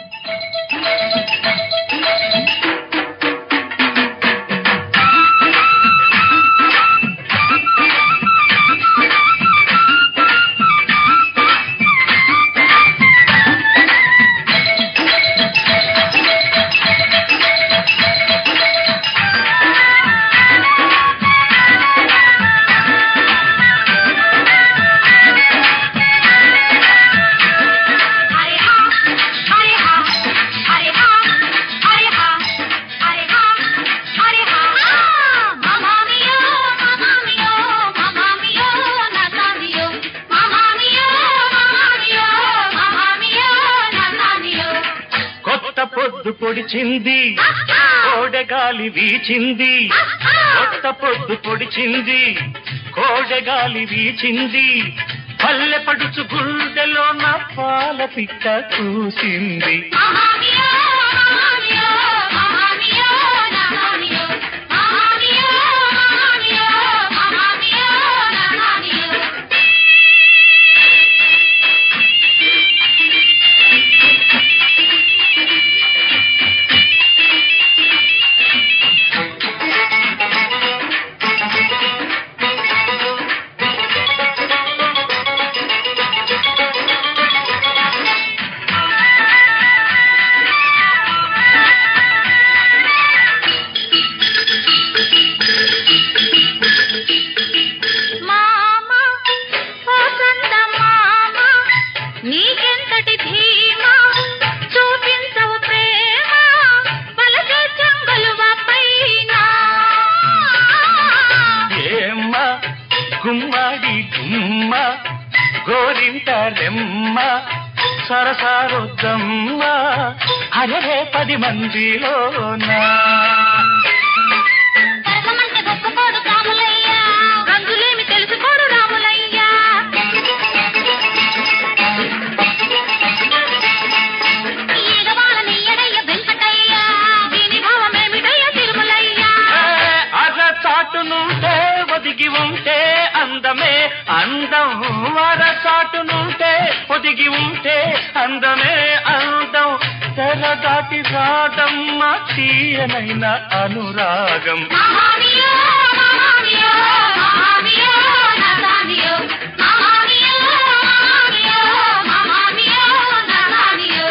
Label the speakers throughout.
Speaker 1: హరి హా హరి హా హరి హా హరి హా హరి హా హరి హా మమామియో మమామియో మమామియో నసామియో మమామియో మమామియో మమామియో నసామియో
Speaker 2: కొత్త పొద్దు పొడిచింది కోడెగాలి వీచింది కొత్త పొద్దు పొడిచింది కోడెగాలి వీచింది పల్లె పడుచు గుండెలో నా పాల పిట్ట కూసింది
Speaker 1: మమామియో మమామియో మమామియో నసామియో మమామియో మమామియో మమామియో నసామియో మామ వసంత మామ నీకెంతటి ధీమా చూపించవు ప్రేమ పలకే చంగలువ పైన
Speaker 2: ఏమ్మ గుమ్మడి గుమ్మ గోరింట రెమ్మ సరసారొద్దమ్మ అరే పది మందిలోనా
Speaker 1: సరసమంటే గొప్పకోడు రాములయ్య రంగులేమి తెలుసుకోడు రాములయ్య ఈగవాళ్ళని ఎడయ్య వెంకటయ్య దీని భావమేమిటయ్య తిరుమలయ్య
Speaker 2: అర చాటునుంటే ఒదిగి ఉంటే అందమే అందం అర చాటునుంటే ఒదిగి ఉంటే అందమే అందం తెర దాటి రాదమ్మ తీయనైన అనురాగం
Speaker 1: మహామియో మహామియో మహామియో నసామియో మహామియో మహామియో మహామియో నసామియో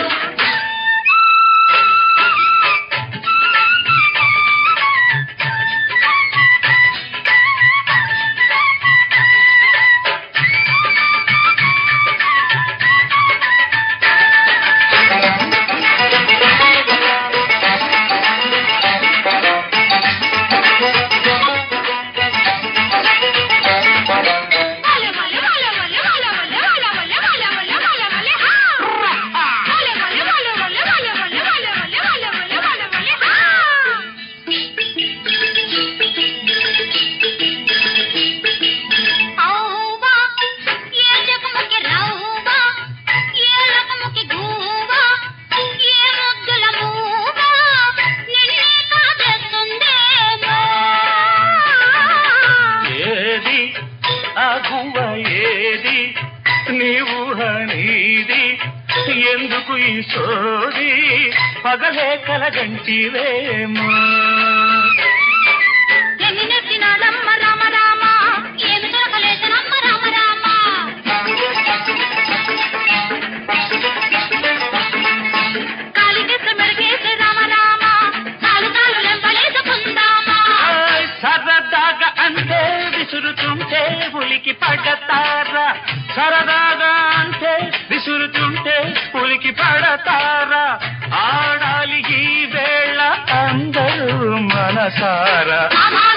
Speaker 2: ఏది ఆ గువ్వ ఏది నీవు నీది ఎందుకు ఈ సోది పగలే కలగంటివేమో
Speaker 1: ఎన్ని నెట్టినాడమ్మ రామ రామ ఏమి దొరకలేదనమ్మ రామ రామ కాలికేసి మెరుగేసి రామ రామ కాలు కాలు లెంపలేసుకుందామా
Speaker 2: ఆయ్ సరదాగా అంటే విసురుతుంటే పులికి పడతారా సరదాగా అంటే విసురుతుంటే పులికి పడతారా ఆడాలి ఈ వేళ అందరూ మనసారా
Speaker 1: మామా